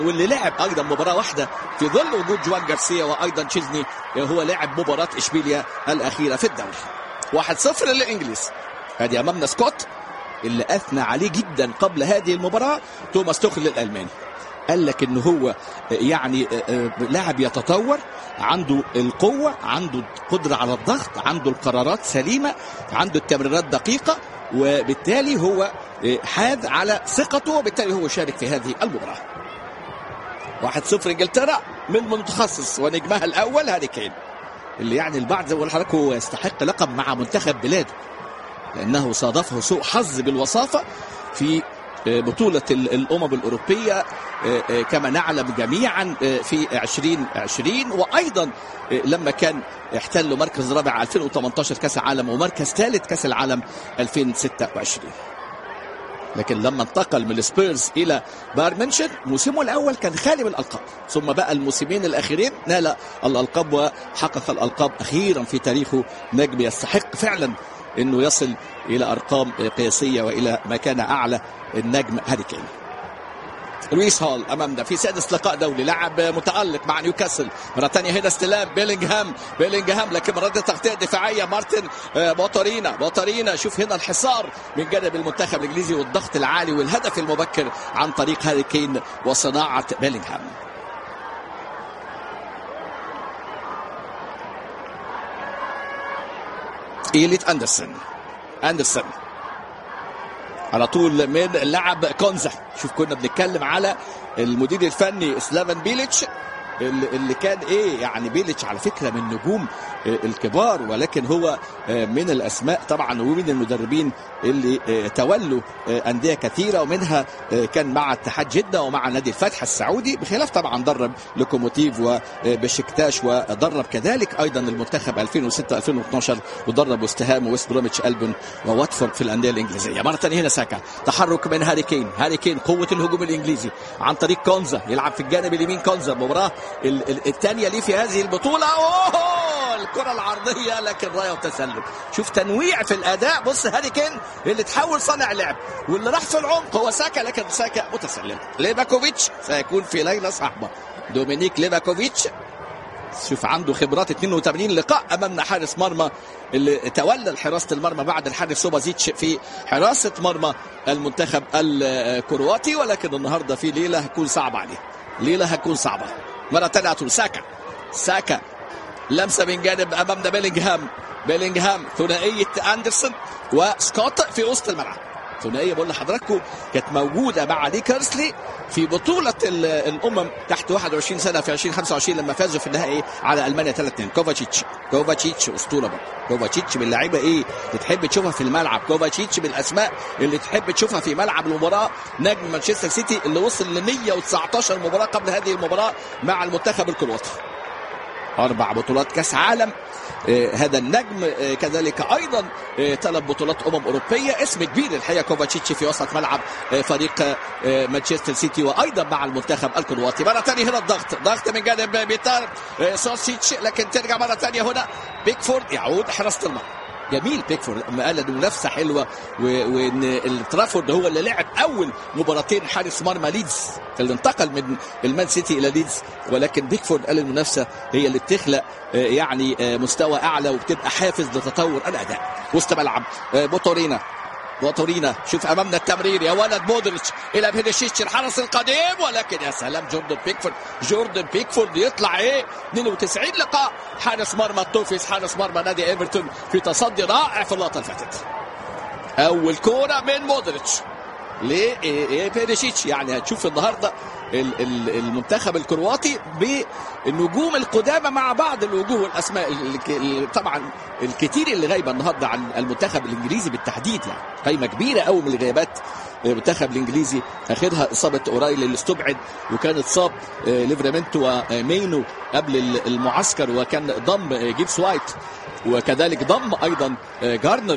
واللي لعب ايضا مباراه واحده في ظل وجود جوان جارسيا وايضا تشيزني هو لاعب مباراه اشبيليا الاخيره في الدوري 1-0 للانجليز ادي امامنا سكوت اللي اثنى عليه جدا قبل هذه المباراه توماس توخل الالماني قال لك ان هو يعني لاعب يتطور عنده القوه عنده قدره على الضغط عنده القرارات سليمه عنده التمريرات دقيقه وبالتالي هو حاز على ثقته وبالتالي هو شارك في هذه المباراه 1-0 انجلترا من متخصص ونجمها الاول هاري كين اللي يعني البعض زي ما لحضرتك هو يستحق لقب مع منتخب بلاده لانه صادفه سوء حظ بالوصافه في بطولة الأمم الأوروبية كما نعلم جميعا في 2020 وأيضا لما كان احتلوا مركز رابع 2018 كأس العالم ومركز ثالث كأس العالم 2026 لكن لما انتقل من السبيرز الى بايرن ميونخ موسمه الاول كان خالي من الالقاب ثم بقى الموسمين الاخيرين نال الالقاب وحقق الالقاب اخيرا في تاريخه نجم يستحق فعلا انه يصل الى ارقام قياسيه والى مكانه اعلى النجم هاري كين لويس هول امامنا في سادس لقاء دولي لاعب متالق مع نيوكاسل مره ثانيه هنا استلام بيلينغهام بيلينغهام لكن مره تغطيه دفاعيه مارتن بوتورينا بوتورينا شوف هنا الحصار من جانب المنتخب الانجليزي والضغط العالي والهدف المبكر عن طريق هاري كين وصناعه بيلينغهام إيليت أندرسون أندرسون على طول من لعب كونزا شوف كنا بنتكلم على المدير الفني سلافن بيليتش اللي كان ايه يعني بيليتش على فكره من نجوم الكبار ولكن هو من الاسماء طبعا ومن المدربين اللي تولوا انديه كثيره ومنها كان مع اتحاد جده ومع نادي الفتح السعودي بخلاف طبعا درب لوكوموتيف وبشكتاش ودرب كذلك ايضا المنتخب 2006 2012 ودرب وستهام وويست بروميتش البن وواتفورد في الانديه الانجليزيه مره ثانيه هنا ساكا تحرك من هاري كين هاري كين قوه الهجوم الانجليزي عن طريق كونزا يلعب في الجانب اليمين كونزا المباراه الثانيه ليه في هذه البطوله اوه الكره العرضيه لكن رايه وتسلل شوف تنويع في الاداء بص هاري كين اللي تحول صانع لعب واللي راح في العمق هو ساكا لكن ساكا متسلل ليفاكوفيتش سيكون في ليله صعبه دومينيك ليفاكوفيتش شوف عنده خبرات 82 لقاء امامنا حارس مرمى اللي تولى حراسه المرمى بعد الحارس سوبازيتش في حراسه مرمى المنتخب الكرواتي ولكن النهارده في ليله هتكون صعبه عليه ليله هتكون صعبه مره ثانيه على ساكا ساكا لمسه من جانب امامنا بيلينغهام بيلينغهام ثنائيه اندرسون وسكوت في وسط الملعب ثنائيه بقول لحضراتكم كانت موجوده مع لي كيرسلي في بطوله الامم تحت 21 سنه في 2025 لما فازوا في النهائي على المانيا 3 2 كوفاتشيتش كوفاتشيتش اسطوره برضه كوفاتشيتش من اللعيبه ايه بتحب تشوفها في الملعب كوفاتشيتش من الاسماء اللي تحب تشوفها في ملعب المباراه نجم مانشستر سيتي اللي وصل ل 119 مباراه قبل هذه المباراه مع المنتخب الكرواتي اربع بطولات كاس عالم آه هذا النجم آه كذلك ايضا آه ثلاث بطولات امم اوروبيه اسم كبير الحقيقه كوفاتشيتش في وسط ملعب فريق مانشستر سيتي وايضا مع المنتخب الكرواتي مره ثانيه هنا الضغط ضغط من جانب بيتار سوسيتش لكن ترجع مره ثانيه هنا بيكفورد يعود حراسه المرمى جميل بيكفورد لما قال انه منافسه حلوه وان الترافورد هو اللي لعب اول مباراتين حارس مرمى ليدز اللي انتقل من المان سيتي الى ليدز ولكن بيكفورد قال المنافسه هي اللي بتخلق يعني مستوى اعلى وبتبقى حافز لتطور الاداء وسط ملعب بوتورينا بوتورينا شوف امامنا التمرير يا ولد مودريتش الى بيريشيتش الحرس القديم ولكن يا سلام جوردن بيكفورد جوردن بيكفورد يطلع ايه 92 لقاء حارس مرمى التوفيس حارس مرمى نادي ايفرتون في تصدي رائع في اللقطه اللي فاتت اول كوره من مودريتش ليه إيه بيريشيتش يعني هتشوف النهارده المنتخب الكرواتي بالنجوم القدامى مع بعض الوجوه والاسماء طبعا الكتير اللي غايبه النهارده عن المنتخب الانجليزي بالتحديد يعني قايمه كبيره قوي من الغيابات المنتخب الانجليزي اخرها اصابه اورايلي اللي استبعد وكان اتصاب ليفرامنتو ومينو قبل المعسكر وكان ضم جيبس وايت وكذلك ضم ايضا جارنر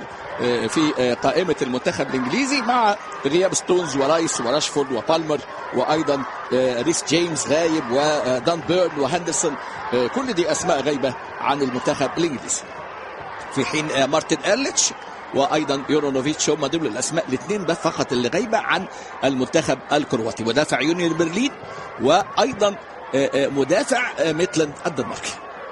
في قائمة المنتخب الإنجليزي مع غياب ستونز ورايس وراشفورد وبالمر وأيضا ريس جيمس غايب ودان بيرن وهندرسون كل دي أسماء غايبة عن المنتخب الإنجليزي في حين مارتن إيرليتش وايضا يورونوفيتش هم دول الاسماء الاثنين بس فقط اللي غايبه عن المنتخب الكرواتي مدافع يونيون برلين وايضا مدافع ميتلاند الدنماركي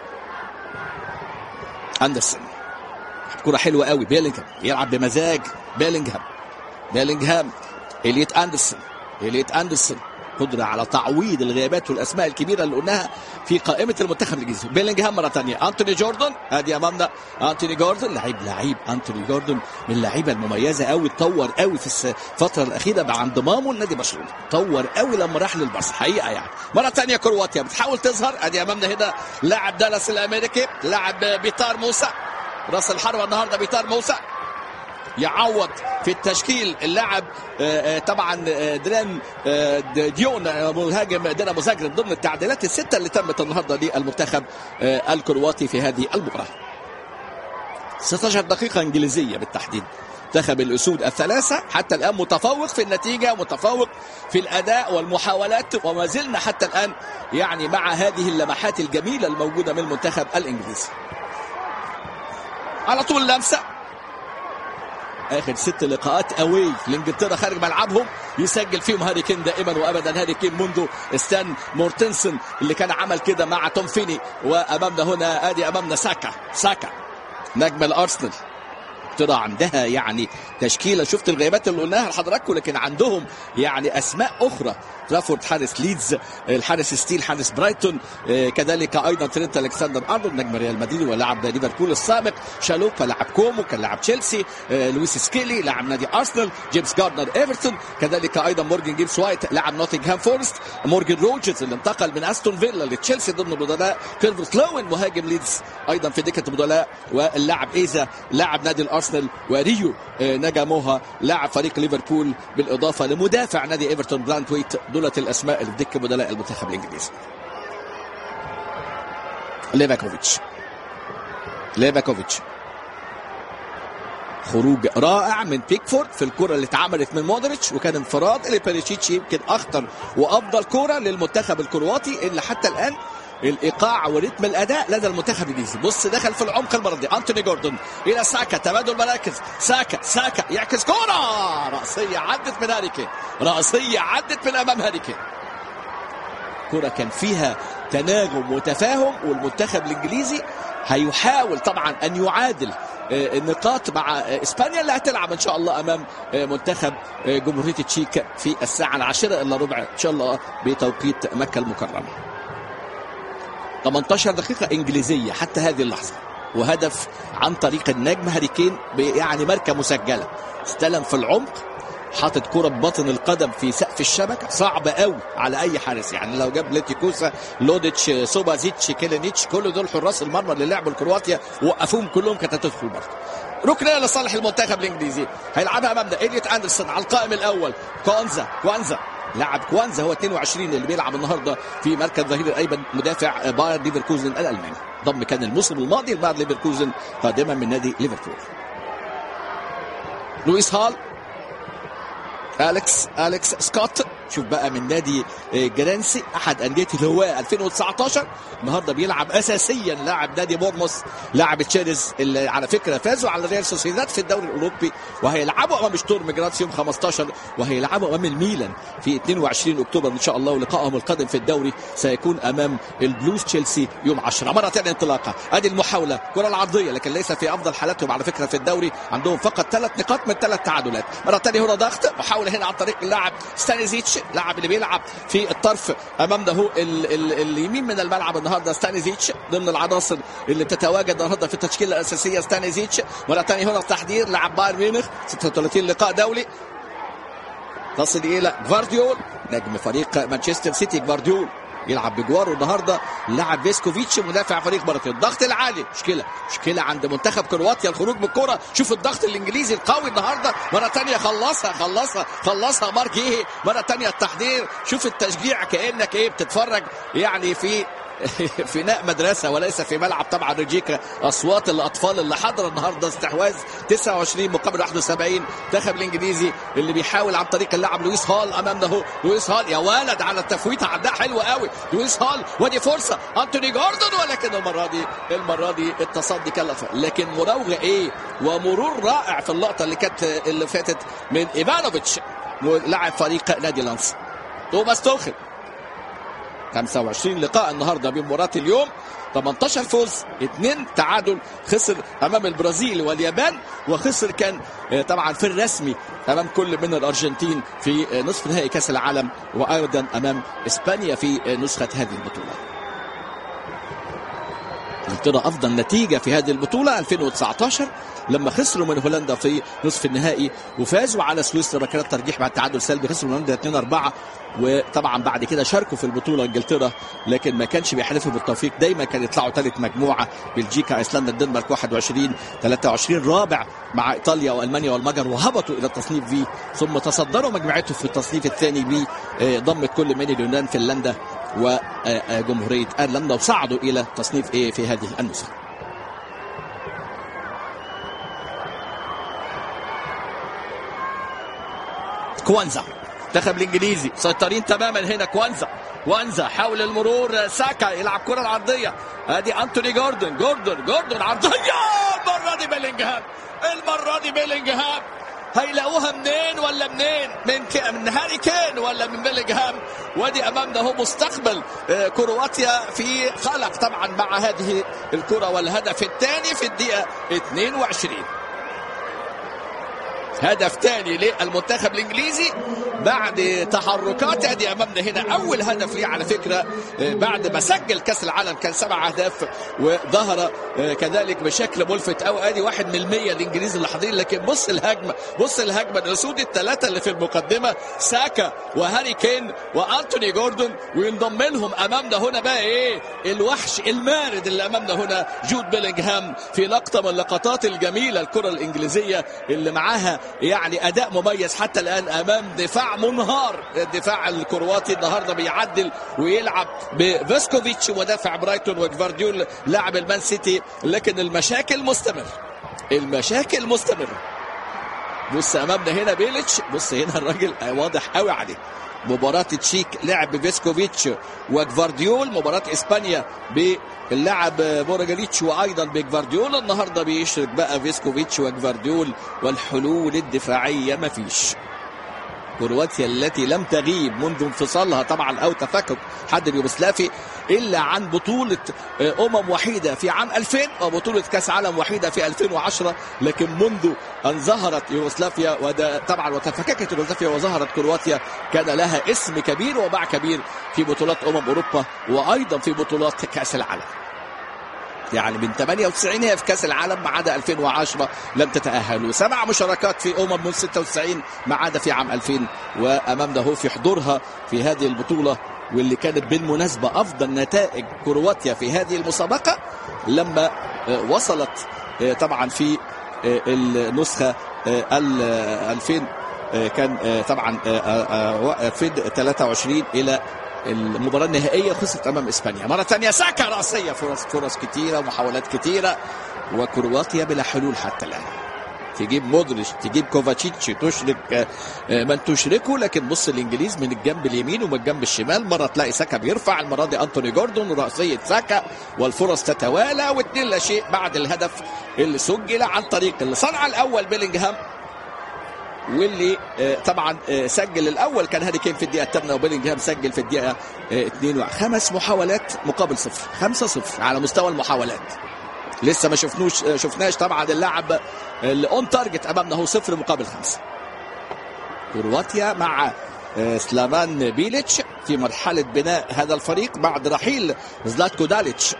اندرسون كرة حلوة قوي بيلينغهام يلعب بمزاج بيلينغهام بيلينغهام إليت أندرسون إليت أندرسون قدرة على تعويض الغيابات والأسماء الكبيرة اللي قلناها في قائمة المنتخب الإنجليزي بيلينغهام مرة ثانية أنتوني جوردن أدي أمامنا أنتوني جوردن لعيب لعيب أنتوني جوردن من اللعيبة المميزة قوي اتطور قوي في الفترة الأخيرة مع انضمامه لنادي برشلونة اتطور قوي لما راح للبارسا حقيقة يعني مرة ثانية كرواتيا بتحاول تظهر أدي أمامنا هنا لاعب دالاس الأمريكي لاعب بيتار موسى راس الحربة النهارده بيتار موسى يعوض في التشكيل اللاعب طبعا دران ديون مهاجم دينامو زاجرب ضمن التعديلات السته اللي تمت النهارده للمنتخب الكرواتي في هذه المباراه 16 دقيقه انجليزيه بالتحديد منتخب الاسود الثلاثه حتى الان متفوق في النتيجه متفوق في الاداء والمحاولات وما زلنا حتى الان يعني مع هذه اللمحات الجميله الموجوده من المنتخب الانجليزي على طول لمسه اخر ست لقاءات اوي لانجلترا خارج ملعبهم يسجل فيهم هاري كين دائما وابدا هاري كين منذ ستان مورتنسون اللي كان عمل كده مع توم فيني وامامنا هنا ادي امامنا ساكا ساكا نجم الارسنال انجلترا عندها يعني تشكيله شفت الغيابات اللي قلناها لحضراتكم لكن عندهم يعني اسماء اخرى ترافورد حارس ليدز الحارس ستيل حارس برايتون كذلك ايضا ترينت الكسندر ارنولد نجم ريال مدريد ولاعب ليفربول السابق شالوبا لاعب كومو كان لاعب تشيلسي لويس سكيلي لاعب نادي ارسنال جيمس جاردنر ايفرتون كذلك ايضا مورجان جيبس وايت لاعب نوتنغهام فورست مورجان روجرز اللي انتقل من استون فيلا لتشيلسي ضمن البدلاء كيرفرت لوين مهاجم ليدز ايضا في دكه البدلاء واللاعب ايزا لاعب نادي الارسنال وريو نجاموها لاعب فريق ليفربول بالاضافه لمدافع نادي ايفرتون برانتويت دولة الاسماء اللي في دكه بدلاء المنتخب الانجليزي ليفاكوفيتش ليفاكوفيتش خروج رائع من بيكفورد في الكره اللي اتعملت من مودريتش وكان انفراد لبريتشيتش يمكن اخطر وافضل كره للمنتخب الكرواتي اللي حتى الان الايقاع ورتم الاداء لدى المنتخب الانجليزي بص دخل في العمق المره دي انتوني جوردون الى ساكا تبادل مراكز ساكا ساكا يعكس كره راسيه عدت من هاريكين راسيه عدت من امام هاريكين كره كان فيها تناغم وتفاهم والمنتخب الانجليزي هيحاول طبعا ان يعادل النقاط مع اسبانيا اللي هتلعب ان شاء الله امام منتخب جمهوريه التشيك في الساعه العاشره الا ربع ان شاء الله بتوقيت مكه المكرمه 18 دقيقة إنجليزية حتى هذه اللحظة وهدف عن طريق النجم هاري كين يعني ماركة مسجلة استلم في العمق حاطط كرة ببطن القدم في سقف الشبكة صعب قوي على أي حارس يعني لو جاب ليتيكوسا لوديتش سوبازيتش كيلينيتش كل دول حراس المرمى اللي لعبوا الكرواتيا وقفوهم كلهم كانت هتدخل برضه ركنيه لصالح المنتخب الانجليزي هيلعبها امامنا اليوت اندرسون على القائم الاول كوانزا كوانزا لاعب كوانزا هو 22 اللي بيلعب النهارده في مركز ظهير الايمن مدافع باير ليفركوزن الالماني ضم كان الموسم الماضي لباير ليفركوزن قادما من نادي ليفربول لويس هال اليكس اليكس سكوت شوف بقى من نادي جرانسي احد انديه الهواء 2019 النهارده بيلعب اساسيا لاعب نادي بورموس لاعب تشيرز اللي على فكره فازوا على ريال سوسيداد في الدوري الاوروبي وهيلعبوا امام شتورم جراتس يوم 15 وهيلعبوا امام الميلان في 22 اكتوبر ان شاء الله ولقائهم القادم في الدوري سيكون امام البلوز تشيلسي يوم 10 مره ثانيه انطلاقه ادي المحاوله كره العرضيه لكن ليس في افضل حالاتهم على فكره في الدوري عندهم فقط ثلاث نقاط من ثلاث تعادلات مره ثانيه هنا ضغط محاوله هنا عن طريق اللاعب ستانيزيتش لاعب اللي بيلعب في الطرف امامنا هو ال ال اليمين من الملعب النهارده ستانيزيتش ضمن العناصر اللي بتتواجد النهارده في التشكيله الاساسيه ستانيزيتش مره ثانيه هنا التحضير لاعب بايرن ميونخ 36 لقاء دولي تصل الى جوارديول نجم فريق مانشستر سيتي جوارديول يلعب بجواره النهارده اللاعب فيسكوفيتش مدافع فريق مرتين الضغط العالي مشكله مشكله عند منتخب كرواتيا الخروج من الكره شوف الضغط الانجليزي القوي النهارده مره ثانيه خلصها خلصها خلصها مارك ايه مره ثانيه التحضير شوف التشجيع كانك ايه بتتفرج يعني في فناء مدرسه وليس في ملعب طبعا ريجيكا اصوات الاطفال اللي حضر النهارده استحواذ 29 مقابل 71 منتخب الانجليزي اللي بيحاول عن طريق اللاعب لويس هال امامنا اهو لويس هال يا ولد على التفويته عداء حلو قوي لويس هال ودي فرصه انتوني جوردن ولكن المره دي المره دي التصدي كلف لكن مراوغه ايه ومرور رائع في اللقطه اللي كانت اللي فاتت من ايفانوفيتش لاعب فريق نادي لانس توماس توخل 25 لقاء النهارده بمباراه اليوم 18 فوز 2 تعادل خسر امام البرازيل واليابان وخسر كان طبعا في الرسمي امام كل من الارجنتين في نصف نهائي كاس العالم وايضا امام اسبانيا في نسخه هذه البطوله. انجلترا افضل نتيجه في هذه البطوله 2019 لما خسروا من هولندا في نصف النهائي وفازوا على سويسرا ركلات ترجيح بعد تعادل سلبي خسروا من هولندا 2 4 وطبعا بعد كده شاركوا في البطوله انجلترا لكن ما كانش بيحلفوا بالتوفيق دايما كان يطلعوا ثالث مجموعه بلجيكا ايسلندا الدنمارك 21 23 رابع مع ايطاليا والمانيا والمجر وهبطوا الى التصنيف في ثم تصدروا مجموعتهم في التصنيف الثاني بضمه كل من اليونان فنلندا وجمهوريه ايرلندا وصعدوا الى تصنيف ايه في هذه النسخه كوانزا المنتخب الانجليزي سيطرين تماما هنا كوانزا كوانزا حاول المرور ساكا يلعب كره العرضيه ادي انتوني جوردن جوردن جوردن عرضيه المره دي بيلينجهام المره دي بيلينجهام هيلاقوها منين ولا منين من ك... من هاري كين ولا من بيلينغهام وادي امامنا هو مستقبل كرواتيا في خلق طبعا مع هذه الكره والهدف الثاني في الدقيقه 22 هدف ثاني للمنتخب الانجليزي بعد تحركات ادي امامنا هنا اول هدف ليه على فكره بعد ما سجل كاس العالم كان سبع اهداف وظهر كذلك بشكل ملفت قوي ادي واحد من المية الانجليز اللي حاضرين لكن بص الهجمه بص الهجمه الاسود الثلاثه اللي في المقدمه ساكا وهاري كين وانتوني جوردون وينضم لهم امامنا هنا بقى ايه الوحش المارد اللي امامنا هنا جود بيلينغهام في لقطه من اللقطات الجميله الكره الانجليزيه اللي معاها يعني اداء مميز حتى الان امام دفاع منهار الدفاع الكرواتي النهارده بيعدل ويلعب بفيسكوفيتش مدافع برايتون وجفارديول لاعب المان سيتي لكن المشاكل مستمر المشاكل مستمره بص امامنا هنا بيليتش بص هنا الراجل واضح قوي عليه مباراة تشيك لعب بفيسكوفيتش وجفارديول مباراة اسبانيا باللاعب بورجاليتش وايضا بجفارديول النهارده بيشرك بقى فيسكوفيتش وجفارديول والحلول الدفاعية مفيش كرواتيا التي لم تغيب منذ انفصالها طبعا او تفكك حد اليوغوسلافي الا عن بطوله امم وحيده في عام 2000 وبطوله كاس عالم وحيده في 2010 لكن منذ ان ظهرت يوغوسلافيا وده طبعا وتفككت يوغوسلافيا وظهرت كرواتيا كان لها اسم كبير وباع كبير في بطولات امم اوروبا وايضا في بطولات كاس العالم يعني من 98 هي في كاس العالم ما عدا 2010 لم تتاهل وسبع مشاركات في امم من 96 ما عدا في عام 2000 وامامنا هو في حضورها في هذه البطوله واللي كانت بالمناسبه افضل نتائج كرواتيا في هذه المسابقه لما وصلت طبعا في النسخه ال 2000 كان طبعا 2023 الى المباراه النهائيه خسرت امام اسبانيا مره ثانيه ساكا راسيه فرص فرص كثيره ومحاولات كثيره وكرواتيا بلا حلول حتى الان تجيب مودريتش تجيب كوفاتشيتش تشرك من تشركه لكن بص الانجليز من الجنب اليمين ومن الجنب الشمال مره تلاقي ساكا بيرفع المره دي انتوني جوردون راسيه ساكا والفرص تتوالى واثنين لا شيء بعد الهدف اللي سجل عن طريق اللي صنع الاول بيلينغهام واللي طبعا سجل الاول كان هاري كين في الدقيقه الثامنه وبيلينغهام سجل في الدقيقه 2 خمس محاولات مقابل صفر 5 صفر على مستوى المحاولات لسه ما شفنوش شفناش طبعا اللاعب الاون تارجت امامنا هو صفر مقابل خمسه كرواتيا مع سلافان بيليتش في مرحله بناء هذا الفريق بعد رحيل زلاتكو داليتش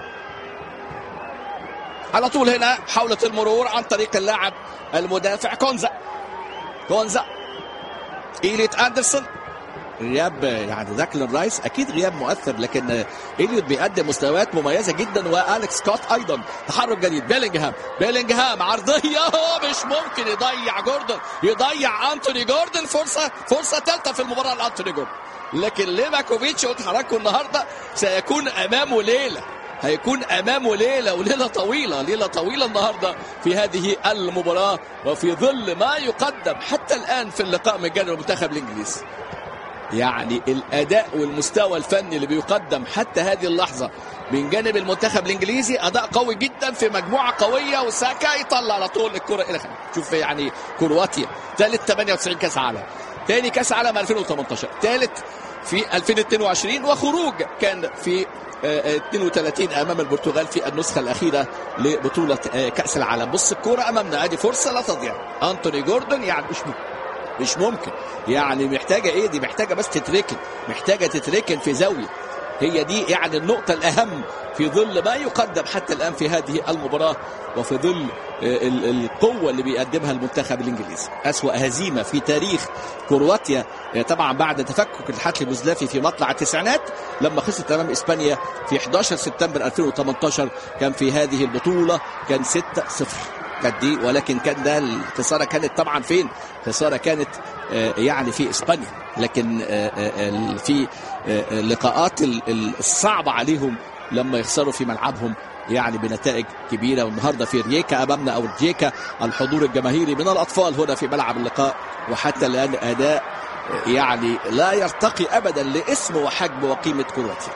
على طول هنا حاولت المرور عن طريق اللاعب المدافع كونزا كونزا إيليت أندرسون غياب يعني داكلين رايس اكيد غياب مؤثر لكن اليوت بيقدم مستويات مميزه جدا والكس سكوت ايضا تحرك جديد بيلينغهام بيلينغهام عرضيه مش ممكن يضيع جوردن يضيع انتوني جوردن فرصه فرصه ثالثه في المباراه لانتوني جوردن لكن ليفاكوفيتش قلت حضراتكم النهارده سيكون امامه ليله هيكون امامه ليله وليله طويله ليله طويله النهارده في هذه المباراه وفي ظل ما يقدم حتى الان في اللقاء من جانب المنتخب الانجليزي يعني الاداء والمستوى الفني اللي بيقدم حتى هذه اللحظه من جانب المنتخب الانجليزي اداء قوي جدا في مجموعه قويه وساكا يطلع على طول الكره الى خلف شوف يعني كرواتيا ثالث 98 كاس عالم ثاني كاس عالم 2018 ثالث في 2022 وخروج كان في 32 امام البرتغال في النسخه الاخيره لبطوله كاس العالم بص الكوره امامنا ادي فرصه لا تضيع انتوني جوردن يعني مش ممكن مش ممكن يعني محتاجه ايه دي محتاجه بس تتركن محتاجه تتركن في زاويه هي دي يعني النقطة الأهم في ظل ما يقدم حتى الآن في هذه المباراة وفي ظل القوة اللي بيقدمها المنتخب الإنجليزي أسوأ هزيمة في تاريخ كرواتيا طبعا بعد تفكك الحتل اليوغوسلافي في مطلع التسعينات لما خسرت أمام إسبانيا في 11 سبتمبر 2018 كان في هذه البطولة كان 6-0 كانت دي ولكن كان ده الخساره كانت طبعا فين؟ الخساره كانت يعني في اسبانيا لكن في اللقاءات الصعبه عليهم لما يخسروا في ملعبهم يعني بنتائج كبيرة والنهاردة في رييكا أمامنا أو رييكا الحضور الجماهيري من الأطفال هنا في ملعب اللقاء وحتى الآن أداء يعني لا يرتقي أبدا لاسم وحجم وقيمة كرواتيا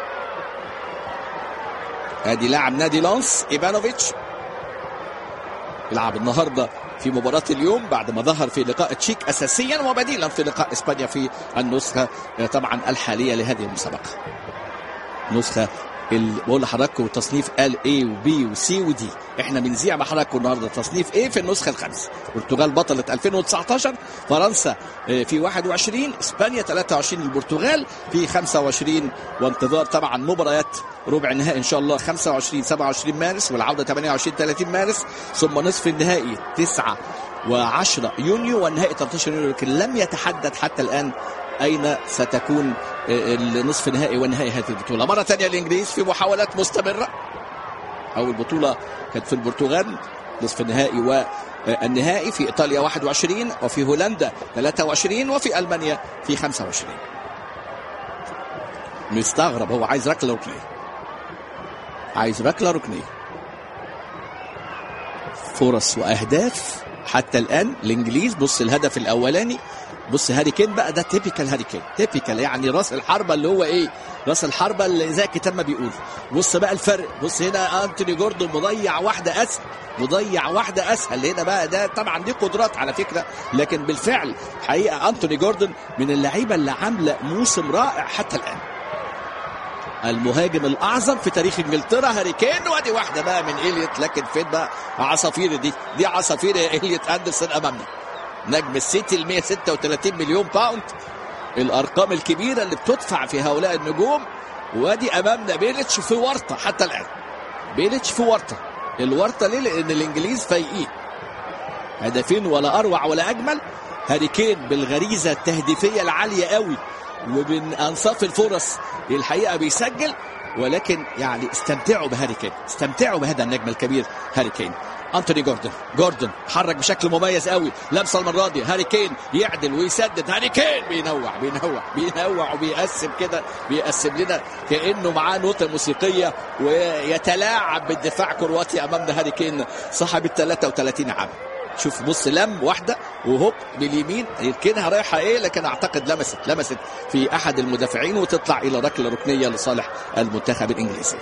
ادي لاعب نادي لانس ايفانوفيتش يلعب النهارده في مباراة اليوم بعد ما ظهر في لقاء تشيك أساسيا وبديلا في لقاء إسبانيا في النسخة طبعا الحالية لهذه المسابقة نسخة بقول لحضراتكم تصنيف ال اي وبي وسي ودي احنا بنذيع مع حضراتكم النهارده تصنيف ايه في النسخه الخامسه البرتغال بطله 2019 فرنسا في 21 اسبانيا 23 البرتغال في 25 وانتظار طبعا مباريات ربع النهائي ان شاء الله 25 27 مارس والعوده 28 30 مارس ثم نصف النهائي 9 و10 يونيو والنهائي 13 يونيو لكن لم يتحدد حتى الان اين ستكون النصف النهائي ونهائي هذه البطوله مره ثانيه الانجليز في محاولات مستمره اول بطوله كانت في البرتغال نصف النهائي والنهائي في ايطاليا 21 وفي هولندا 23 وفي المانيا في 25 مستغرب هو عايز ركله ركنيه عايز ركله ركنيه فرص واهداف حتى الان الانجليز بص الهدف الاولاني بص هاري كين بقى ده تيبيكال هاري كين تيبيكال يعني راس الحربه اللي هو ايه راس الحربه اللي زي الكتاب ما بيقول بص بقى الفرق بص هنا انتوني جوردون مضيع واحده اسهل مضيع واحده اسهل هنا بقى ده طبعا دي قدرات على فكره لكن بالفعل حقيقه انتوني جوردون من اللعيبه اللي عامله موسم رائع حتى الان المهاجم الاعظم في تاريخ انجلترا هاري كين وادي واحده بقى من اليوت لكن فين بقى عصافير دي دي عصافير اليوت اندرسون امامنا نجم السيتي ال 136 مليون باوند الارقام الكبيره اللي بتدفع في هؤلاء النجوم وادي امامنا بيلتش في ورطه حتى الان بيلتش في ورطه الورطه ليه لان الانجليز فايقين هدفين ولا اروع ولا اجمل هاري كين بالغريزه التهديفيه العاليه قوي ومن انصاف الفرص الحقيقه بيسجل ولكن يعني استمتعوا بهاري كين استمتعوا بهذا النجم الكبير هاري كين انتوني جوردن جوردن حرك بشكل مميز قوي لمسه المره دي هاري كين يعدل ويسدد هاري كين بينوع بينوع بينوع وبيقسم كده بيقسم لنا كانه معاه نوتة موسيقيه ويتلاعب بالدفاع كرواتيا امامنا هاري كين صاحب ال 33 عام شوف بص لم واحده وهوب باليمين يمكنها رايحه ايه لكن اعتقد لمست لمست في احد المدافعين وتطلع الى ركله ركنيه لصالح المنتخب الانجليزي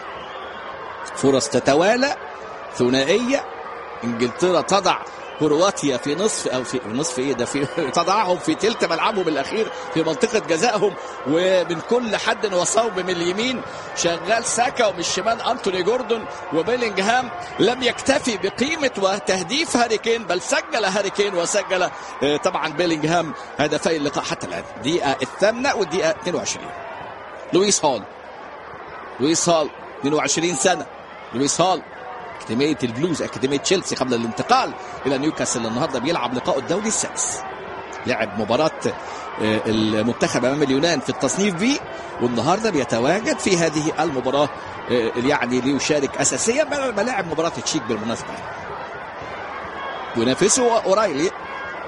فرص تتوالى ثنائيه انجلترا تضع كرواتيا في نصف او في نصف ايه ده في تضعهم في تلت ملعبهم الاخير في منطقه جزائهم ومن كل حد وصوب من اليمين شغال ساكا ومن الشمال انتوني جوردون وبيلينغهام لم يكتفي بقيمه وتهديف هاري كين بل سجل هاري كين وسجل طبعا بيلينغهام هدفي اللقاء حتى الان دقيقه الثامنه والدقيقه 22 لويس هول لويس هول 22 سنه لويس هول أكاديمية البلوز أكاديمية تشيلسي قبل الانتقال إلى نيوكاسل النهاردة بيلعب لقاء الدولي السادس لعب مباراة المنتخب أمام اليونان في التصنيف بي والنهاردة بيتواجد في هذه المباراة يعني ليشارك أساسيا ما لعب مباراة تشيك بالمناسبة ينافسه أورايلي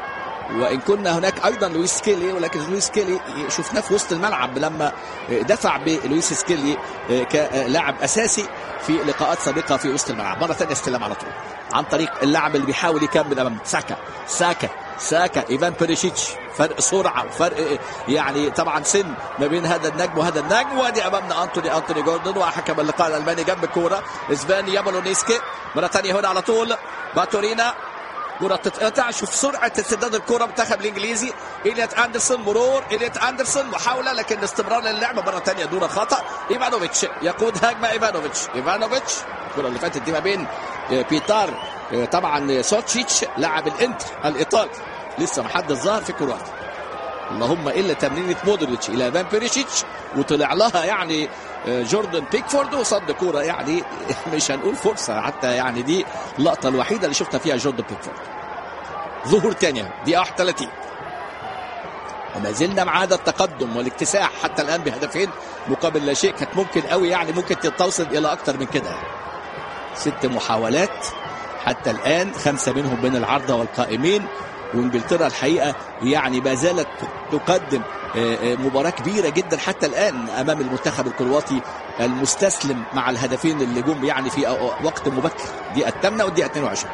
وان كنا هناك ايضا لويس سكيلي ولكن لويس سكيلي شفناه في وسط الملعب لما دفع بلويس سكيلي كلاعب اساسي في لقاءات سابقه في وسط الملعب مره ثانيه استلام على طول عن طريق اللاعب اللي بيحاول يكمل امام ساكا ساكا ساكا ايفان بيريشيتش فرق سرعه وفرق يعني طبعا سن ما بين هذا النجم وهذا النجم وادي امامنا انتوني انتوني جوردن وحكم اللقاء الالماني جنب الكوره اسباني يابولونيسكي مره ثانيه هنا على طول باتورينا كرة تتقطع شوف سرعة استرداد الكرة منتخب الانجليزي إليت اندرسون مرور إليت اندرسون محاولة لكن استمرار للعبة مرة ثانية دون خطأ ايفانوفيتش يقود هجمة ايفانوفيتش ايفانوفيتش الكرة اللي فاتت دي ما بين بيتار طبعا سوتشيتش لاعب الانتر الايطالي لسه محدش ظهر في كرواتيا اللهم الا تمريره مودريتش الى ايفان بيريشيتش وطلع لها يعني جوردن بيكفورد وصد كوره يعني مش هنقول فرصه حتى يعني دي اللقطه الوحيده اللي شفنا فيها جوردن بيكفورد ظهور تانية دقيقه 31 وما زلنا مع هذا التقدم والاكتساح حتى الان بهدفين مقابل لا شيء كانت ممكن قوي يعني ممكن توصل الى اكتر من كده ست محاولات حتى الان خمسه منهم بين العارضه والقائمين وانجلترا الحقيقه يعني ما زالت تقدم مباراه كبيره جدا حتى الان امام المنتخب الكرواتي المستسلم مع الهدفين اللي جم يعني في وقت مبكر دقيقه الثامنه والدقيقه 22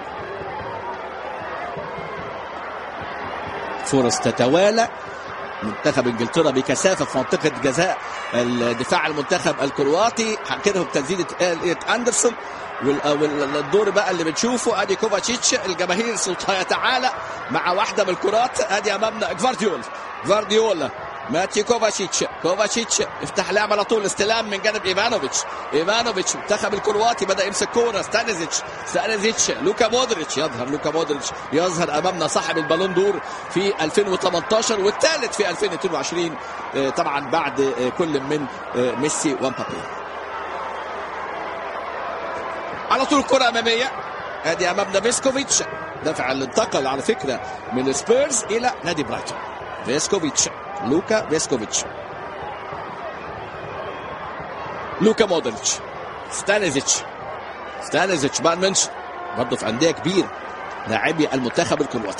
فرص تتوالى منتخب انجلترا بكثافه في منطقه جزاء الدفاع المنتخب الكرواتي كده بتسديده اندرسون والدور بقى اللي بنشوفه ادي كوفاتشيتش الجماهير صوتها يتعالى مع واحده من الكرات ادي امامنا جفارديول جفارديولا ماتي كوفاتشيتش كوفاتشيتش افتح لعب على طول استلام من جانب ايفانوفيتش ايفانوفيتش منتخب الكرواتي بدا يمسك كوره ستانيزيتش ستانيزيتش لوكا مودريتش يظهر لوكا مودريتش يظهر امامنا صاحب البالون دور في 2018 والثالث في 2022 طبعا بعد كل من ميسي ومبابي على طول كرة أمامية ادي امامنا فيسكوفيتش دفع اللي انتقل على فكره من سبيرز الى نادي برايتون فيسكوفيتش لوكا فيسكوفيتش لوكا مودريتش ستانيزيتش ستانيزيتش بايرن ميونخ برضه في انديه كبيره لاعبي المنتخب الكرواتي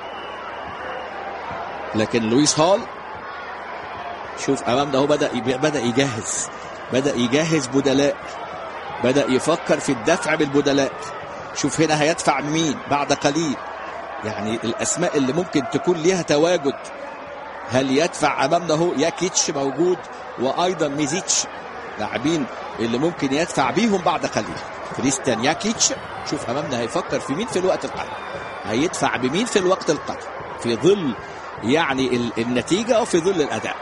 لكن لويس هول شوف امامنا هو بدا بدا يجهز بدا يجهز بدلاء بدا يفكر في الدفع بالبدلاء شوف هنا هيدفع مين بعد قليل يعني الاسماء اللي ممكن تكون ليها تواجد هل يدفع امامنا هو ياكيتش موجود وايضا ميزيتش لاعبين اللي ممكن يدفع بيهم بعد قليل كريستيان ياكيتش شوف امامنا هيفكر في مين في الوقت القادم هيدفع بمين في الوقت القادم في ظل يعني النتيجه او في ظل الاداء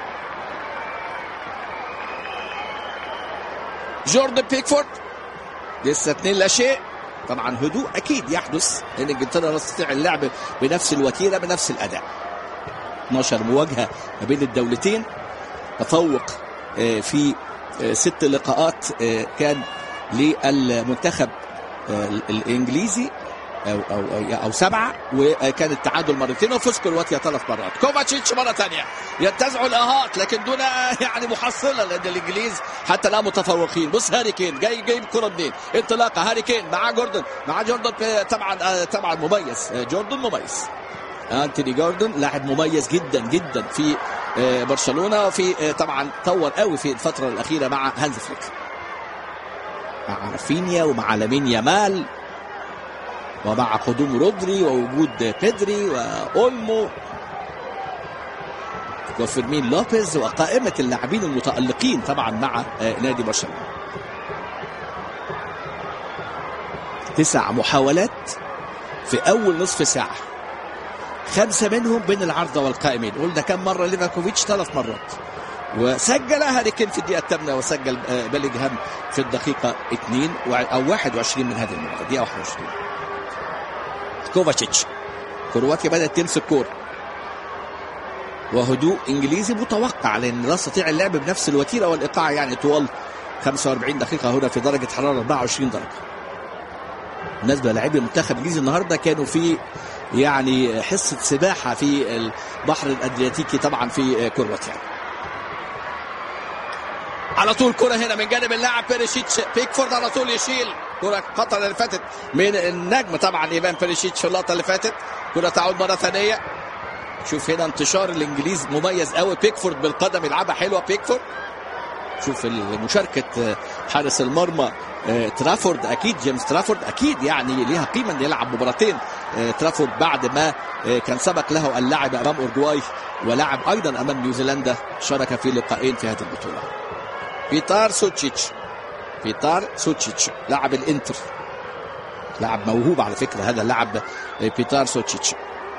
جوردن بيكفورد لسه اثنين لا شيء طبعا هدوء اكيد يحدث لان انجلترا لا تستطيع اللعب بنفس الوتيره بنفس الاداء 12 مواجهه ما بين الدولتين تفوق في ست لقاءات كان للمنتخب الانجليزي او او او, أو سبعه وكان التعادل مرتين وفوز كرواتيا ثلاث مرات كوفاتشيتش مره ثانيه ينتزعوا الاهات لكن دون يعني محصله لان الانجليز حتى الان متفوقين بص هاري كين جاي جايب كره منين انطلاقه هاري كين مع جوردن مع جوردن طبعا طبعا مميز جوردن مميز انتوني جوردن لاعب مميز جدا جدا في برشلونه وفي طبعا طور قوي في الفتره الاخيره مع هانز فليك مع رافينيا ومع لامين يامال ومع قدوم رودري ووجود بيدري واولمو وفيرمين لوبيز وقائمة اللاعبين المتألقين طبعا مع نادي برشلونة تسع محاولات في أول نصف ساعة خمسة منهم بين العارضة والقائمين قلنا كم مرة ليفاكوفيتش ثلاث مرات وسجل هاري كين في الدقيقة الثامنة وسجل بلينغهام في الدقيقة 2 أو 21 من هذه المباراة دقيقة 21 كوفاتشيتش كرواتيا بدأت تمسك كورة وهدوء انجليزي متوقع لان لا تستطيع اللعب بنفس الوتيره والايقاع يعني طوال 45 دقيقه هنا في درجه حراره 24 درجه. بالنسبه للاعبي المنتخب الانجليزي النهارده كانوا في يعني حصه سباحه في البحر الادرياتيكي طبعا في كرواتيا. على طول كرة هنا من جانب اللاعب بيريشيتش بيكفورد على طول يشيل كرة القطر اللي فاتت من النجم طبعا ايفان بيريشيتش في اللقطة اللي فاتت كرة تعود مرة ثانية شوف هنا انتشار الانجليز مميز قوي بيكفورد بالقدم يلعبها حلوه بيكفورد شوف مشاركة حارس المرمى ترافورد أكيد جيمس ترافورد أكيد يعني ليها قيمة أن يلعب مباراتين ترافورد بعد ما كان سبق له اللعب أمام أورجواي ولعب أيضا أمام نيوزيلندا شارك في لقاءين في هذه البطولة بيتار سوتشيتش بيتار سوتشيتش لاعب الانتر لاعب موهوب على فكرة هذا اللاعب بيتار سوتشيتش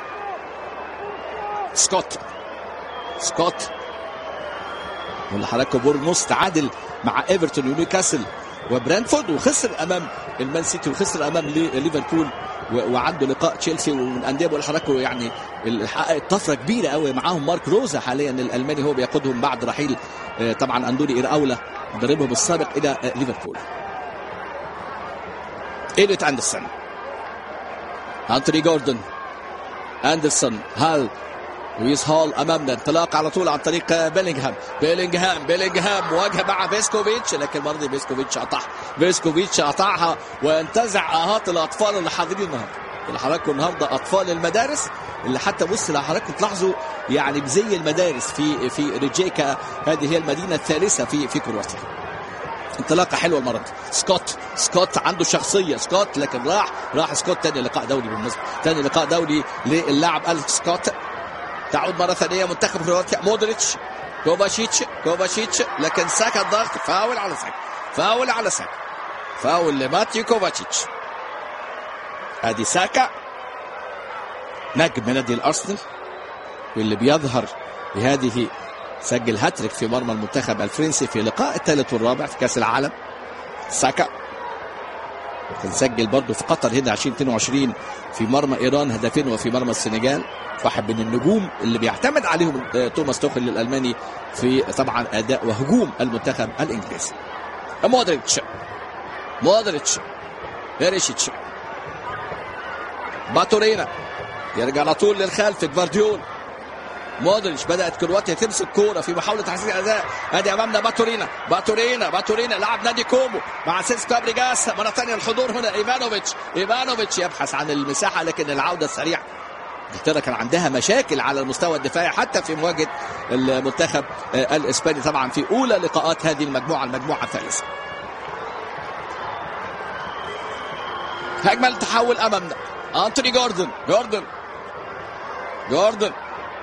سكوت سكوت واللي حضراتكم بورنموث تعادل مع ايفرتون ونيوكاسل وبرانفورد وخسر امام المان سيتي وخسر امام ليفربول وعنده لقاء تشيلسي ومن انديه بقول لحضراتكم يعني حققت طفره كبيره قوي معاهم مارك روزا حاليا الالماني هو بيقودهم بعد رحيل طبعا اندوني ايراولا مدربهم السابق الى ليفربول. ايليت اندرسون انتوني جوردن اندرسون هال لويس هول امامنا انطلاق على طول عن طريق بيلينغهام بيلينغهام بيلينغهام مواجهه مع فيسكوفيتش لكن برضه فيسكوفيتش قطعها فيسكوفيتش قطعها وانتزع اهات الاطفال اللي حاضرين النهارده اللي حضراتكم النهارده اطفال المدارس اللي حتى بص لو حضراتكم تلاحظوا يعني بزي المدارس في في ريجيكا هذه هي المدينه الثالثه في في كرواتيا انطلاقه حلوه المره دي سكوت سكوت عنده شخصيه سكوت لكن راح راح سكوت تاني لقاء دولي بالمناسبه تاني لقاء دولي للاعب اليكس سكوت تعود مره ثانيه منتخب كرواتيا مودريتش كوفاشيتش كوفاشيتش لكن ساكا الضغط فاول على ساكا فاول على ساكا فاول لماتيو كوفاشيتش ادي ساكا نجم نادي الارسنال واللي بيظهر بهذه سجل هاتريك في مرمى المنتخب الفرنسي في لقاء الثالث والرابع في كاس العالم ساكا كان سجل برضه في قطر هنا 2022 في مرمى ايران هدفين وفي مرمى السنغال واحد من النجوم اللي بيعتمد عليهم توماس توخل الالماني في طبعا اداء وهجوم المنتخب الانجليزي مودريتش مودريتش بيريشيتش باتورينا يرجع على طول للخلف جفارديول مودريتش بدات كرواتيا تمسك كوره في محاوله تحسين اداء ادي امامنا باتورينا باتورينا باتورينا لاعب نادي كومو مع سيسكو ابريجاس مره ثانيه الحضور هنا ايفانوفيتش ايفانوفيتش يبحث عن المساحه لكن العوده السريعه انجلترا كان عندها مشاكل على المستوى الدفاعي حتى في مواجهه المنتخب الاسباني طبعا في اولى لقاءات هذه المجموعه المجموعه الثالثه. هجمه التحول امامنا انتوني جوردن جوردن جوردن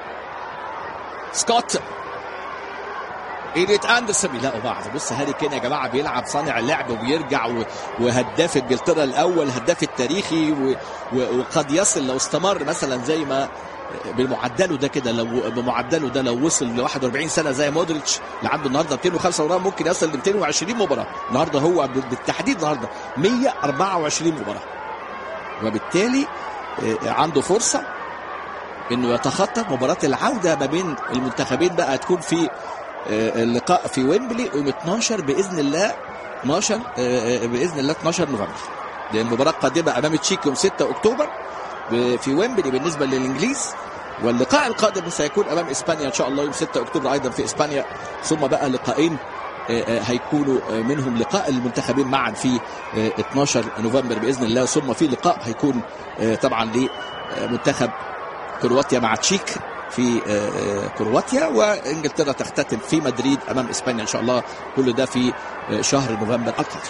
سكوت ايليت اندرسون بيلاقوا بعض بص هاري كين يا جماعه بيلعب صانع اللعب وبيرجع وهداف انجلترا الاول هداف التاريخي وقد يصل لو استمر مثلا زي ما بمعدله ده كده لو بمعدله ده لو وصل ل 41 سنه زي مودريتش اللي عنده النهارده 205 مباراه ممكن يصل ل 220 مباراه النهارده هو بالتحديد النهارده 124 مباراه وبالتالي عنده فرصه انه يتخطى مباراه العوده ما بين المنتخبين بقى تكون في اللقاء في ويمبلي يوم 12 باذن الله 12 باذن الله 12 نوفمبر دي المباراه القادمه امام تشيك يوم 6 اكتوبر في ويمبلي بالنسبه للانجليز واللقاء القادم سيكون امام اسبانيا ان شاء الله يوم 6 اكتوبر ايضا في اسبانيا ثم بقى لقاءين هيكونوا منهم لقاء المنتخبين معا في 12 نوفمبر باذن الله ثم في لقاء هيكون طبعا لمنتخب كرواتيا مع تشيك في كرواتيا وانجلترا تختتم في مدريد امام اسبانيا ان شاء الله كل ده في شهر نوفمبر القادم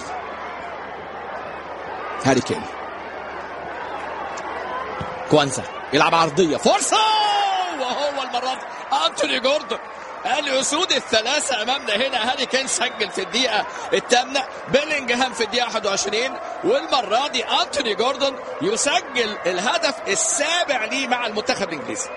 هاري كين كوانزا يلعب عرضيه فرصه وهو المره دي انتوني جوردن الاسود الثلاثه امامنا هنا هاري كين سجل في الدقيقه الثامنه بيلينجهام في الدقيقه 21 والمره دي انتوني جوردن يسجل الهدف السابع ليه مع المنتخب الانجليزي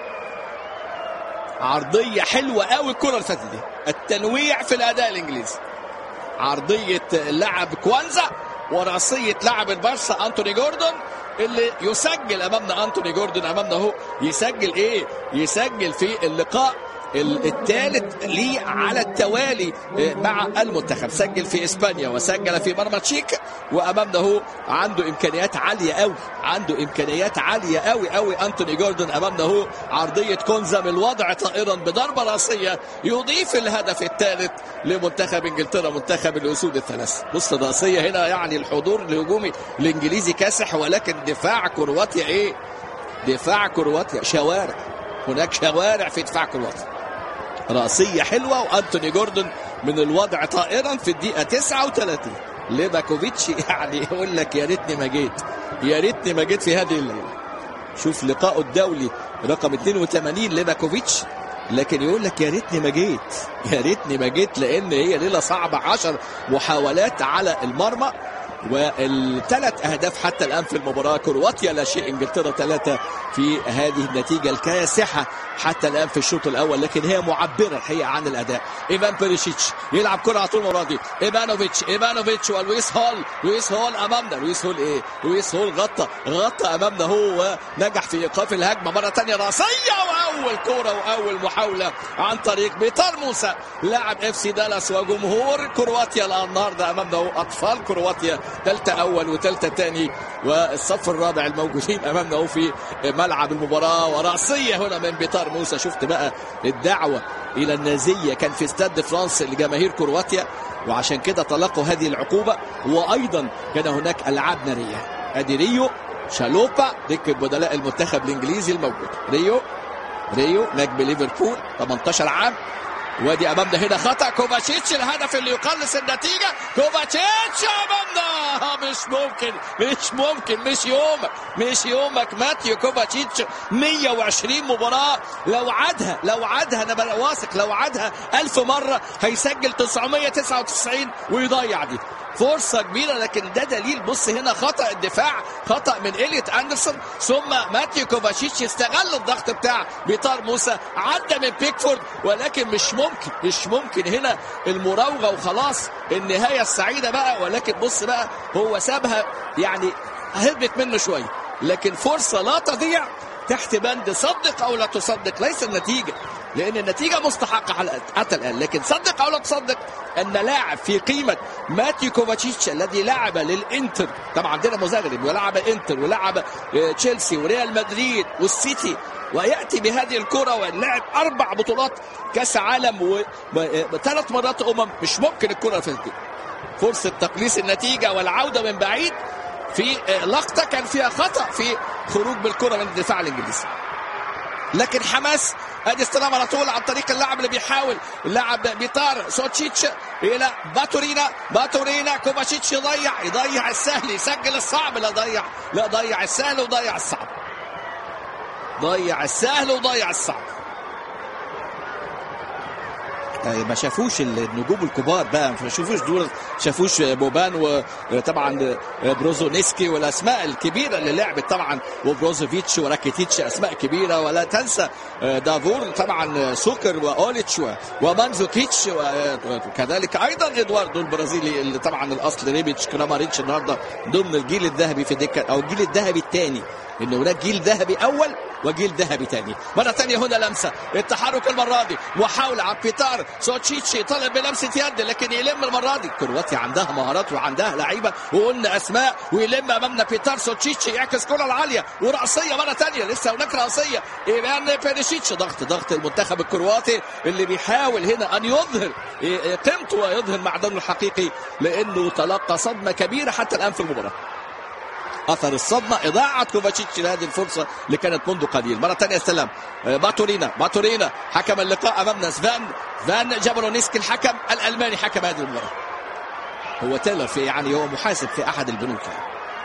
عرضيه حلوه قوي الكره اللي فاتت دي التنويع في الاداء الانجليزي عرضيه لاعب كوانزا وراسيه لاعب البارسا انتوني جوردن اللي يسجل امامنا انتوني جوردن امامنا اهو يسجل ايه يسجل في اللقاء الثالث ليه على التوالي مع المنتخب سجل في اسبانيا وسجل في مرمى تشيك وامامنا هو عنده امكانيات عاليه قوي عنده امكانيات عاليه قوي قوي انتوني جوردن امامنا هو عرضيه كونزا من الوضع طائرا بضربه راسيه يضيف الهدف الثالث لمنتخب انجلترا منتخب الاسود الثلاث بص الراسيه هنا يعني الحضور الهجومي الانجليزي كاسح ولكن دفاع كرواتيا ايه دفاع كرواتيا شوارع هناك شوارع في دفاع كرواتيا راسية حلوة وأنتوني جوردن من الوضع طائرا في الدقيقة 39 ليفاكوفيتش يعني يقول لك يا ريتني ما جيت يا ريتني ما جيت في هذه الليلة شوف لقائه الدولي رقم 82 ليفاكوفيتش لكن يقول لك يا ريتني ما جيت يا ريتني ما جيت لان هي ليله صعبه 10 محاولات على المرمى والثلاث اهداف حتى الان في المباراه كرواتيا لا شيء انجلترا ثلاثه في هذه النتيجه الكاسحه حتى الان في الشوط الاول لكن هي معبره الحقيقه عن الاداء ايفان بيريشيتش يلعب كره على طول المباراه دي ايفانوفيتش ايفانوفيتش ولويس هول لويس هول امامنا لويس هول ايه لويس هول غطى غطى امامنا هو ونجح في ايقاف الهجمه مره ثانيه راسيه واول كوره واول محاوله عن طريق بيتر موسى لاعب اف سي دالاس وجمهور كرواتيا النهارده امامنا اطفال كرواتيا ثالثه اول وثالثه ثاني والصف الرابع الموجودين امامنا في ملعب المباراه وراسيه هنا من بيتر موسى شفت بقى الدعوه الى النازيه كان في استاد فرانس لجماهير كرواتيا وعشان كده تلقوا هذه العقوبه وايضا كان هناك العاب ناريه ادي ريو شالوبا دكه بدلاء المنتخب الانجليزي الموجود ريو ريو نجم ليفربول 18 عام وادي امامنا هنا خطا كوفاتشيتش الهدف اللي يقلص النتيجه كوفاتشيتش امامنا مش ممكن مش ممكن مش يومك مش يومك ماتيو كوفاتشيتش 120 مباراه لو عادها لو عادها انا بقى واثق لو عادها 1000 مره هيسجل 999 ويضيع دي فرصه كبيره لكن ده دليل بص هنا خطا الدفاع خطا من اليوت اندرسون ثم ماتيو كوفاتشيتش استغل الضغط بتاع بيطار موسى عدى من بيكفورد ولكن مش ممكن مش ممكن هنا المراوغه وخلاص النهايه السعيده بقى ولكن بص بقى هو سابها يعني هربت منه شويه لكن فرصه لا تضيع تحت بند صدق او لا تصدق ليس النتيجه لان النتيجه مستحقه حتى الان لكن صدق او لا تصدق ان لاعب في قيمه ماتيو كوفاتشيتش الذي لعب للانتر طبعا عندنا مزغرب ولعب انتر ولعب تشيلسي وريال مدريد والسيتي وياتي بهذه الكره ولعب اربع بطولات كاس عالم وثلاث مرات امم مش ممكن الكره في فرصه تقليص النتيجه والعوده من بعيد في لقطه كان فيها خطا في خروج بالكره من الدفاع الانجليزي لكن حماس ادي استلام على طول عن طريق اللاعب اللي بيحاول اللاعب بيطار سوتشيتش الى باتورينا باتورينا كوفاشيتش يضيع يضيع السهل يسجل الصعب لا ضيع لا ضيع السهل وضيع الصعب ضيع السهل وضيع الصعب ما شافوش النجوم الكبار بقى ما شافوش دول شافوش بوبان وطبعا بروزونيسكي والاسماء الكبيره اللي لعبت طبعا وبروزوفيتش وراكيتيتش اسماء كبيره ولا تنسى دافور طبعا سوكر واوليتش ومانزوكيتش وكذلك ايضا ادواردو البرازيلي اللي طبعا الاصل ريبيتش كراماريتش النهارده ضمن الجيل الذهبي في دكه او الجيل الذهبي الثاني ان هناك جيل ذهبي اول وجيل ذهبي ثاني مرة ثانية هنا لمسة التحرك المرة دي محاولة عن بيتار سوتشيتشي طلب بلمسة يد لكن يلم المرة دي كرواتيا عندها مهارات وعندها لعيبة وقلنا أسماء ويلم أمامنا بيتار سوتشيتشي يعكس كرة العالية ورأسية مرة ثانية لسه هناك رأسية إيمان بيريشيتش ضغط ضغط المنتخب الكرواتي اللي بيحاول هنا أن يظهر قيمته ويظهر معدنه الحقيقي لأنه تلقى صدمة كبيرة حتى الآن في المباراة اثر الصدمه اضاعه كوفاتشيتش لهذه الفرصه اللي كانت منذ قليل مره ثانيه السلام باتورينا باتورينا حكم اللقاء امامنا فان فان جابرونيسكي الحكم الالماني حكم هذه المباراه هو تيلر في يعني هو محاسب في احد البنوك يعني.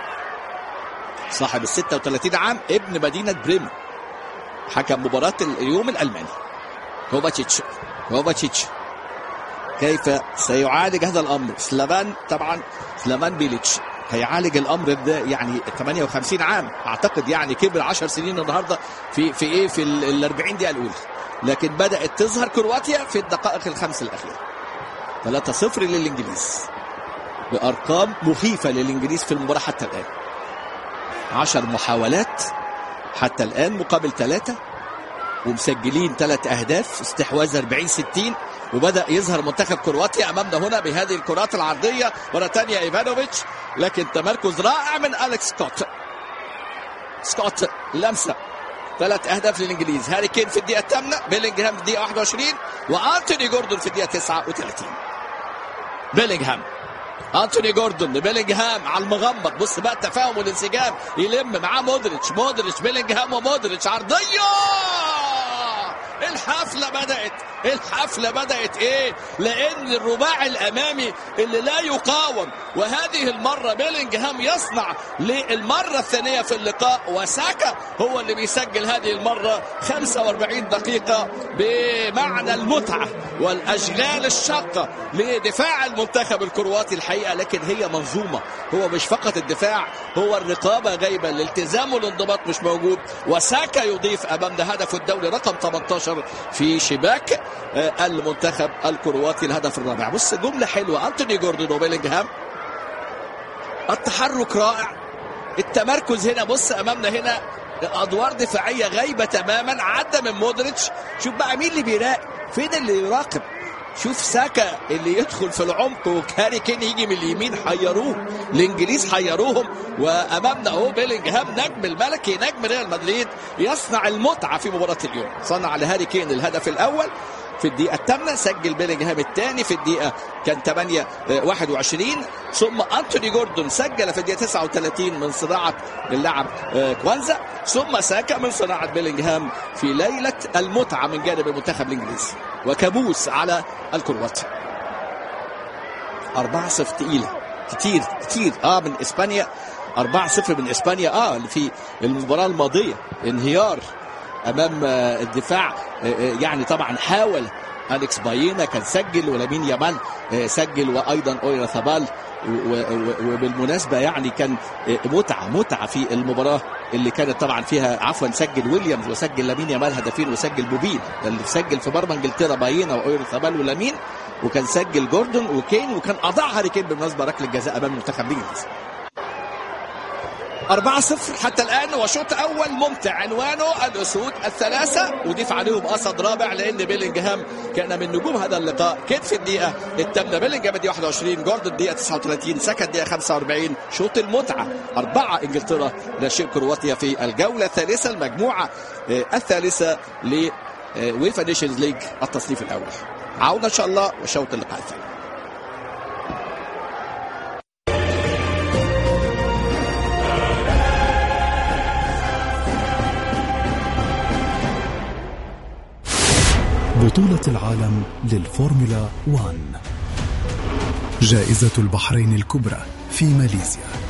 صاحب ال 36 عام ابن مدينه بريمن حكم مباراه اليوم الالماني كوفاتشيتش كوفاتشيتش كيف سيعالج هذا الامر سلافان طبعا سلافان بيليتش هيعالج الامر ده يعني 58 عام اعتقد يعني كبر 10 سنين النهارده في في ايه في ال 40 دقيقه الاولى لكن بدات تظهر كرواتيا في الدقائق الخمس الاخيره 3-0 للانجليز بارقام مخيفه للانجليز في المباراه حتى الان 10 محاولات حتى الان مقابل ثلاثه ومسجلين ثلاث اهداف استحواذ 40 60 وبدا يظهر منتخب كرواتيا امامنا هنا بهذه الكرات العرضيه مره ثانيه ايفانوفيتش لكن تمركز رائع من اليكس سكوت سكوت لمسه ثلاث اهداف للانجليز هاري كين في الدقيقه الثامنه بيلينغهام في الدقيقه 21 وانتوني جوردون في الدقيقه 39 بيلينغهام انتوني جوردون بيلينجهام على المغمض بص بقى التفاهم والانسجام يلم معاه مودريتش مودريتش بيلينجهام ومودريتش عرضيه الحفلة بدأت الحفلة بدأت ايه لان الرباعي الامامي اللي لا يقاوم وهذه المرة بيلينجهام يصنع للمرة الثانية في اللقاء وساكا هو اللي بيسجل هذه المرة 45 دقيقة بمعنى المتعة والاشغال الشاقة لدفاع المنتخب الكرواتي الحقيقة لكن هي منظومة هو مش فقط الدفاع هو الرقابة غايبة الالتزام والانضباط مش موجود وساكا يضيف امامنا هدف الدوري رقم 18 في شباك المنتخب الكرواتي الهدف الرابع بص جملة حلوة أنتوني جوردون وبيلينغهام التحرك رائع التمركز هنا بص أمامنا هنا أدوار دفاعية غايبة تماما عدى من مودريتش شوف بقى مين اللي بيراقب فين اللي يراقب شوف ساكا اللي يدخل في العمق وكاري كين يجي من اليمين حيروه الانجليز حيروهم وامامنا اهو بيلينجهام نجم الملكي نجم ريال مدريد يصنع المتعه في مباراه اليوم صنع لهاري كين الهدف الاول في الدقيقة الثامنة سجل بيلينجهام الثاني في الدقيقة كان 8 21 ثم أنتوني جوردون سجل في الدقيقة 39 من صناعة اللاعب كوانزا ثم ساكا من صناعة بيلينجهام في ليلة المتعة من جانب المنتخب الإنجليزي وكابوس على الكروات 4 0 تقيلة كتير كتير اه من اسبانيا 4 0 من اسبانيا اه في المباراة الماضية انهيار امام الدفاع يعني طبعا حاول اليكس باينا كان سجل ولامين يامال سجل وايضا اويرا ثابال وبالمناسبه يعني كان متعه متعه في المباراه اللي كانت طبعا فيها عفوا سجل ويليامز وسجل لامين يامال هدفين وسجل بوبين اللي سجل في مرمى انجلترا باينا واويرا ثابال ولامين وكان سجل جوردون وكين وكان اضاع هاري كين بالمناسبه ركله جزاء امام المنتخب الانجليزي 4 0 حتى الان وشوط اول ممتع عنوانه الاسود الثلاثه وضيف عليهم اسد رابع لان بيلينجهام كان من نجوم هذا اللقاء كان في الدقيقه الثامنه بيلينجهام الدقيقه 21 جوردن الدقيقه 39 سكا الدقيقه 45 شوط المتعه اربعه انجلترا ناشئ كرواتيا في الجوله الثالثه المجموعه الثالثه ل ويفا نيشنز ليج التصنيف الاول عوده ان شاء الله وشوط اللقاء الثاني بطولة العالم للفورمولا 1 جائزة البحرين الكبرى في ماليزيا